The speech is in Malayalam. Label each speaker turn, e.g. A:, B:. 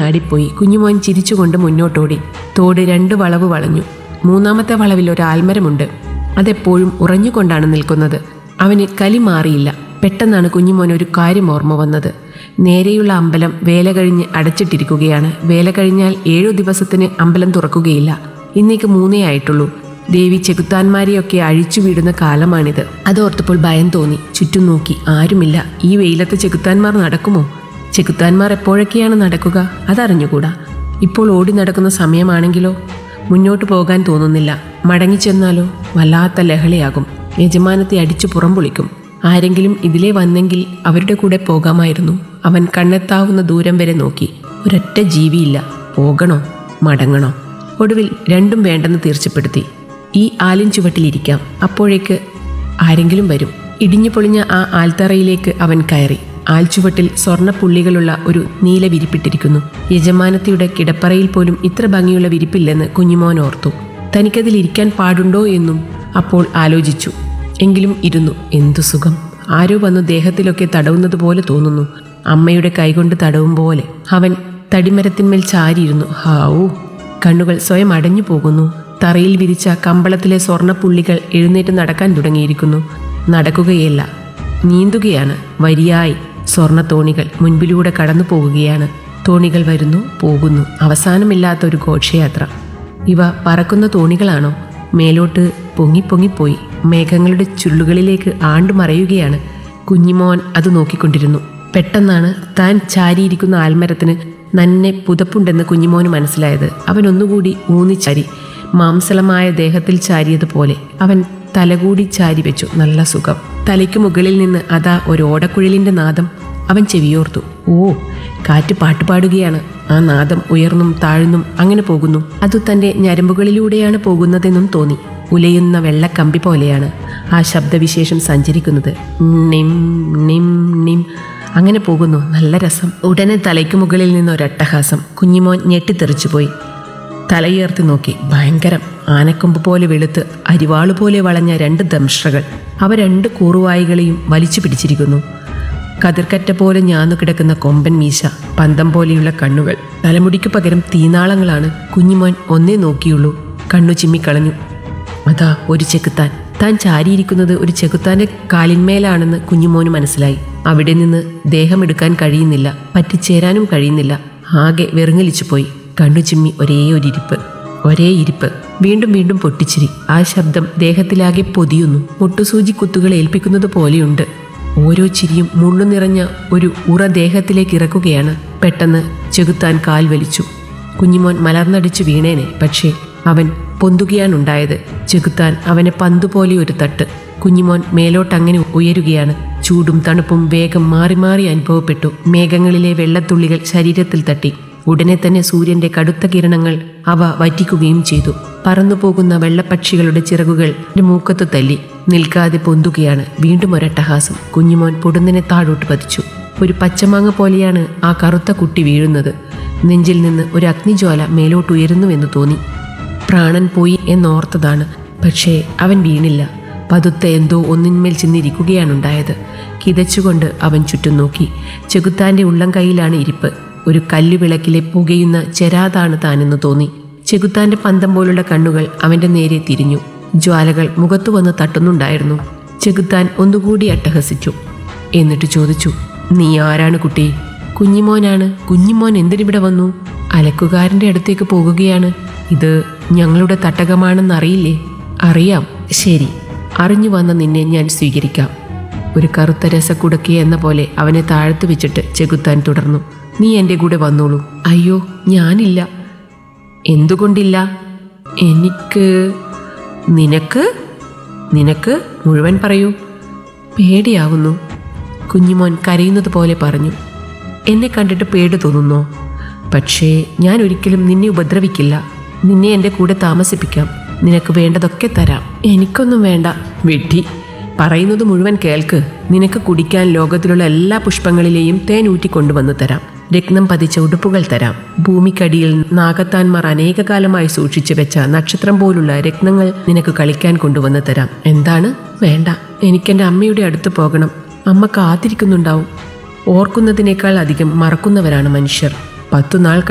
A: ആടിപ്പോയി കുഞ്ഞുമോൻ ചിരിച്ചുകൊണ്ട് മുന്നോട്ടോടി തോട് രണ്ട് വളവ് വളഞ്ഞു മൂന്നാമത്തെ വളവിൽ ഒരു ആൽമരമുണ്ട് അതെപ്പോഴും ഉറഞ്ഞുകൊണ്ടാണ് നിൽക്കുന്നത് അവന് കലി മാറിയില്ല പെട്ടെന്നാണ് കുഞ്ഞുമോൻ ഒരു കാര്യം ഓർമ്മ വന്നത് നേരെയുള്ള അമ്പലം വേല കഴിഞ്ഞ് അടച്ചിട്ടിരിക്കുകയാണ് വേല കഴിഞ്ഞാൽ ഏഴു ദിവസത്തിന് അമ്പലം തുറക്കുകയില്ല ഇന്നേക്ക് മൂന്നേ ആയിട്ടുള്ളൂ ദേവി ചെകുത്താന്മാരെയൊക്കെ അഴിച്ചു വീടുന്ന കാലമാണിത് അതോർത്തപ്പോൾ ഭയം തോന്നി ചുറ്റും നോക്കി ആരുമില്ല ഈ വെയിലത്ത് ചെകുത്താന്മാർ നടക്കുമോ ചെകുത്താന്മാർ എപ്പോഴൊക്കെയാണ് നടക്കുക അതറിഞ്ഞുകൂടാ ഇപ്പോൾ ഓടി നടക്കുന്ന സമയമാണെങ്കിലോ മുന്നോട്ട് പോകാൻ തോന്നുന്നില്ല മടങ്ങിച്ചെന്നാലോ വല്ലാത്ത ലഹളയാകും യജമാനത്തെ അടിച്ചു പുറംപൊളിക്കും ആരെങ്കിലും ഇതിലേ വന്നെങ്കിൽ അവരുടെ കൂടെ പോകാമായിരുന്നു അവൻ കണ്ണെത്താവുന്ന ദൂരം വരെ നോക്കി ഒരൊറ്റ ജീവിയില്ല പോകണോ മടങ്ങണോ ഒടുവിൽ രണ്ടും വേണ്ടെന്ന് തീർച്ചപ്പെടുത്തി ഈ ആലിൻ ചുവട്ടിലിരിക്കാം അപ്പോഴേക്ക് ആരെങ്കിലും വരും ഇടിഞ്ഞു പൊളിഞ്ഞ ആ ആൽത്തറയിലേക്ക് അവൻ കയറി ആൽച്ചുവട്ടിൽ സ്വർണ്ണപ്പുള്ളികളുള്ള ഒരു നീല വിരിപ്പിട്ടിരിക്കുന്നു യജമാനത്തിയുടെ കിടപ്പറയിൽ പോലും ഇത്ര ഭംഗിയുള്ള വിരിപ്പില്ലെന്ന് കുഞ്ഞുമോൻ ഓർത്തു തനിക്കതിൽ ഇരിക്കാൻ പാടുണ്ടോ എന്നും അപ്പോൾ ആലോചിച്ചു എങ്കിലും ഇരുന്നു എന്തു സുഖം ആരോ വന്നു ദേഹത്തിലൊക്കെ തടവുന്നത് പോലെ തോന്നുന്നു അമ്മയുടെ കൈകൊണ്ട് തടവും പോലെ അവൻ തടിമരത്തിന്മേൽ ചാരിയിരുന്നു ഹാവൂ കണ്ണുകൾ സ്വയം അടഞ്ഞു പോകുന്നു തറയിൽ വിരിച്ച കമ്പളത്തിലെ സ്വർണ്ണപ്പുള്ളികൾ എഴുന്നേറ്റ് നടക്കാൻ തുടങ്ങിയിരിക്കുന്നു നടക്കുകയല്ല നീന്തുകയാണ് വരിയായി സ്വർണ്ണ തോണികൾ മുൻപിലൂടെ കടന്നു പോകുകയാണ് തോണികൾ വരുന്നു പോകുന്നു അവസാനമില്ലാത്ത ഒരു ഘോഷയാത്ര ഇവ പറക്കുന്ന തോണികളാണോ മേലോട്ട് പൊങ്ങി പൊങ്ങിപ്പോയി മേഘങ്ങളുടെ ചുള്ളുകളിലേക്ക് ആണ്ടു മറയുകയാണ് കുഞ്ഞിമോൻ അത് നോക്കിക്കൊണ്ടിരുന്നു പെട്ടെന്നാണ് താൻ ചാരിയിരിക്കുന്ന ആൽമരത്തിന് നന്നെ പുതപ്പുണ്ടെന്ന് കുഞ്ഞിമോന് മനസ്സിലായത് അവൻ ഒന്നുകൂടി ഊന്നിച്ചാരി മാംസളമായ ദേഹത്തിൽ ചാരിയതുപോലെ അവൻ തലകൂടി ചാരി വെച്ചു നല്ല സുഖം തലയ്ക്ക് മുകളിൽ നിന്ന് അതാ ഒരു ഓടക്കുഴലിന്റെ നാദം അവൻ ചെവിയോർത്തു ഓ കാറ്റ് പാട്ടുപാടുകയാണ് ആ നാദം ഉയർന്നും താഴ്ന്നും അങ്ങനെ പോകുന്നു അത് തന്റെ ഞരമ്പുകളിലൂടെയാണ് പോകുന്നതെന്നും തോന്നി ഉലയുന്ന വെള്ളക്കമ്പി പോലെയാണ് ആ ശബ്ദവിശേഷം സഞ്ചരിക്കുന്നത് നിം നിം നിം അങ്ങനെ പോകുന്നു നല്ല രസം ഉടനെ തലയ്ക്ക് മുകളിൽ നിന്ന് ഒരട്ടഹാസം കുഞ്ഞിമോൻ ഞെട്ടിത്തെറിച്ചുപോയി തലയുയർത്തി നോക്കി ഭയങ്കരം ആനക്കൊമ്പ് പോലെ വെളുത്ത് അരിവാള് പോലെ വളഞ്ഞ രണ്ട് ദംഷ്ട്രകൾ അവ രണ്ട് കൂറുവായികളെയും വലിച്ചു പിടിച്ചിരിക്കുന്നു കതിർക്കറ്റ പോലെ ഞാന്നു കിടക്കുന്ന കൊമ്പൻ മീശ പന്തം പോലെയുള്ള കണ്ണുകൾ തലമുടിക്ക് പകരം തീനാളങ്ങളാണ് കുഞ്ഞിമോൻ ഒന്നേ നോക്കിയുള്ളൂ കണ്ണു ചിമ്മിക്കളഞ്ഞു അതാ ഒരു ചെകുത്താൻ താൻ ചാരിയിരിക്കുന്നത് ഒരു ചെകുത്താന്റെ കാലിന്മേലാണെന്ന് കുഞ്ഞുമോന് മനസ്സിലായി അവിടെ നിന്ന് ദേഹമെടുക്കാൻ കഴിയുന്നില്ല പറ്റിച്ചേരാനും കഴിയുന്നില്ല ആകെ വെറുങ്ങലിച്ചു പോയി കണ്ണു ചിമ്മി ഒരേ ഒരു ഇരിപ്പ് ഒരേ ഇരിപ്പ് വീണ്ടും വീണ്ടും പൊട്ടിച്ചിരി ആ ശബ്ദം ദേഹത്തിലാകെ പൊതിയുന്നു മുട്ടുസൂചി കുത്തുകൾ ഏൽപ്പിക്കുന്നത് പോലെയുണ്ട് ഓരോ ചിരിയും മുള്ളു നിറഞ്ഞ ഒരു ഉറ ദേഹത്തിലേക്ക് ഇറക്കുകയാണ് പെട്ടെന്ന് ചെകുത്താൻ കാൽ വലിച്ചു കുഞ്ഞിമോൻ മലർന്നടിച്ചു വീണേനെ പക്ഷേ അവൻ പൊന്തുകയാണുണ്ടായത് ചെകുത്താൻ അവനെ പന്തുപോലെ ഒരു തട്ട് കുഞ്ഞിമോൻ മേലോട്ടങ്ങനെ ഉയരുകയാണ് ചൂടും തണുപ്പും വേഗം മാറി മാറി അനുഭവപ്പെട്ടു മേഘങ്ങളിലെ വെള്ളത്തുള്ളികൾ ശരീരത്തിൽ തട്ടി ഉടനെ തന്നെ സൂര്യന്റെ കടുത്ത കിരണങ്ങൾ അവ വറ്റിക്കുകയും ചെയ്തു പറന്നുപോകുന്ന വെള്ളപ്പക്ഷികളുടെ ചിറകുകൾ മൂക്കത്ത് തല്ലി നിൽക്കാതെ പൊന്തുകയാണ് വീണ്ടും ഒരട്ടഹാസം കുഞ്ഞുമോൻ പൊടുന്നിനെ താഴോട്ട് പതിച്ചു ഒരു പച്ചമാങ്ങ പോലെയാണ് ആ കറുത്ത കുട്ടി വീഴുന്നത് നെഞ്ചിൽ നിന്ന് ഒരു അഗ്നിജ്വാല മേലോട്ടുയരുന്നുവെന്ന് തോന്നി പ്രാണൻ പോയി എന്നോർത്തതാണ് പക്ഷേ അവൻ വീണില്ല പതുത്ത എന്തോ ഒന്നിന്മേൽ ചെന്നിരിക്കുകയാണുണ്ടായത് കിതച്ചുകൊണ്ട് അവൻ ചുറ്റും നോക്കി ചെകുത്താന്റെ ഉള്ളം കൈയിലാണ് ഇരിപ്പ് ഒരു കല്ലുവിളക്കിലെ പുകയുന്ന ചെരാതാണ് താനെന്ന് തോന്നി ചെകുത്താന്റെ പന്തം പോലുള്ള കണ്ണുകൾ അവന്റെ നേരെ തിരിഞ്ഞു ജ്വാലകൾ മുഖത്തു വന്ന് തട്ടുന്നുണ്ടായിരുന്നു ചെകുത്താൻ ഒന്നുകൂടി അട്ടഹസിച്ചു എന്നിട്ട് ചോദിച്ചു നീ ആരാണ് കുട്ടി കുഞ്ഞിമോനാണ് കുഞ്ഞിമോൻ എന്തിനിവിടെ വന്നു അലക്കുകാരന്റെ അടുത്തേക്ക് പോകുകയാണ് ഇത് ഞങ്ങളുടെ തട്ടകമാണെന്നറിയില്ലേ അറിയാം ശരി അറിഞ്ഞു വന്ന നിന്നെ ഞാൻ സ്വീകരിക്കാം ഒരു കറുത്ത രസക്കുടക്കി എന്ന പോലെ അവനെ താഴ്ത്തു വെച്ചിട്ട് ചെകുത്താൻ തുടർന്നു നീ എൻ്റെ കൂടെ വന്നോളൂ അയ്യോ ഞാനില്ല എന്തുകൊണ്ടില്ല എനിക്ക് നിനക്ക് നിനക്ക് മുഴുവൻ പറയൂ പേടിയാവുന്നു കുഞ്ഞുമോൻ കരയുന്നത് പോലെ പറഞ്ഞു എന്നെ കണ്ടിട്ട് പേടി തോന്നുന്നോ പക്ഷേ ഞാൻ ഒരിക്കലും നിന്നെ ഉപദ്രവിക്കില്ല നിന്നെ എൻ്റെ കൂടെ താമസിപ്പിക്കാം നിനക്ക് വേണ്ടതൊക്കെ തരാം എനിക്കൊന്നും വേണ്ട വെട്ടി പറയുന്നത് മുഴുവൻ കേൾക്ക് നിനക്ക് കുടിക്കാൻ ലോകത്തിലുള്ള എല്ലാ പുഷ്പങ്ങളിലെയും തേൻ ഊറ്റി കൊണ്ടുവന്ന് തരാം രത്നം പതിച്ച ഉടുപ്പുകൾ തരാം ഭൂമിക്കടിയിൽ നാഗത്താന്മാർ അനേകകാലമായി സൂക്ഷിച്ചു വെച്ച നക്ഷത്രം പോലുള്ള രത്നങ്ങൾ നിനക്ക് കളിക്കാൻ കൊണ്ടുവന്ന് തരാം എന്താണ് വേണ്ട എനിക്കെൻ്റെ അമ്മയുടെ അടുത്ത് പോകണം അമ്മ കാത്തിരിക്കുന്നുണ്ടാവും ഓർക്കുന്നതിനേക്കാൾ അധികം മറക്കുന്നവരാണ് മനുഷ്യർ പത്തുനാൾ